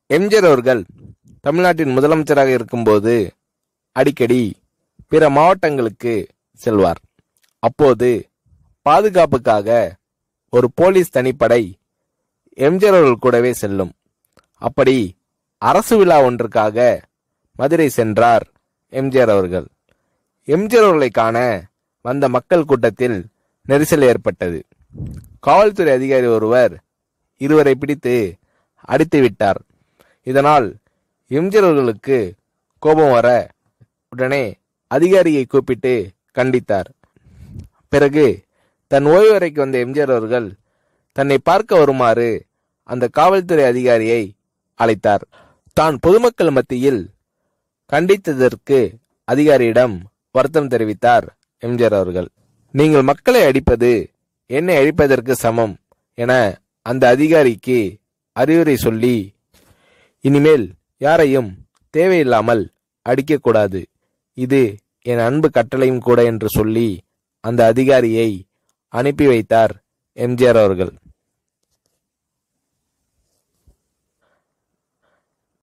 எம்ஜிஆர் அவர்கள் தமிழ்நாட்டின் முதலமைச்சராக இருக்கும்போது அடிக்கடி பிற மாவட்டங்களுக்கு செல்வார் அப்போது பாதுகாப்புக்காக ஒரு போலீஸ் தனிப்படை எம்ஜிஆர் அவர்கள் கூடவே செல்லும் அப்படி அரசு விழா ஒன்றுக்காக மதுரை சென்றார் எம்ஜிஆர் அவர்கள் எம்ஜிஆர் அவர்களை காண வந்த மக்கள் கூட்டத்தில் நெரிசல் ஏற்பட்டது காவல்துறை அதிகாரி ஒருவர் இருவரை பிடித்து அடித்து விட்டார் இதனால் எம்ஜிஆர் அவர்களுக்கு கோபம் வர உடனே அதிகாரியை கூப்பிட்டு கண்டித்தார் பிறகு தன் ஓய்வு வரைக்கு வந்த எம்ஜிஆர் அவர்கள் தன்னை பார்க்க வருமாறு அந்த காவல்துறை அதிகாரியை அழைத்தார் தான் பொதுமக்கள் மத்தியில் கண்டித்ததற்கு அதிகாரியிடம் வருத்தம் தெரிவித்தார் எம்ஜிஆர் அவர்கள் நீங்கள் மக்களை அடிப்பது என்னை அழிப்பதற்கு சமம் என அந்த அதிகாரிக்கு அறிவுரை சொல்லி இனிமேல் யாரையும் தேவையில்லாமல் அடிக்கக்கூடாது இது என் அன்பு கட்டளையும் கூட என்று சொல்லி அந்த அதிகாரியை அனுப்பி வைத்தார் எம்ஜிஆர் அவர்கள்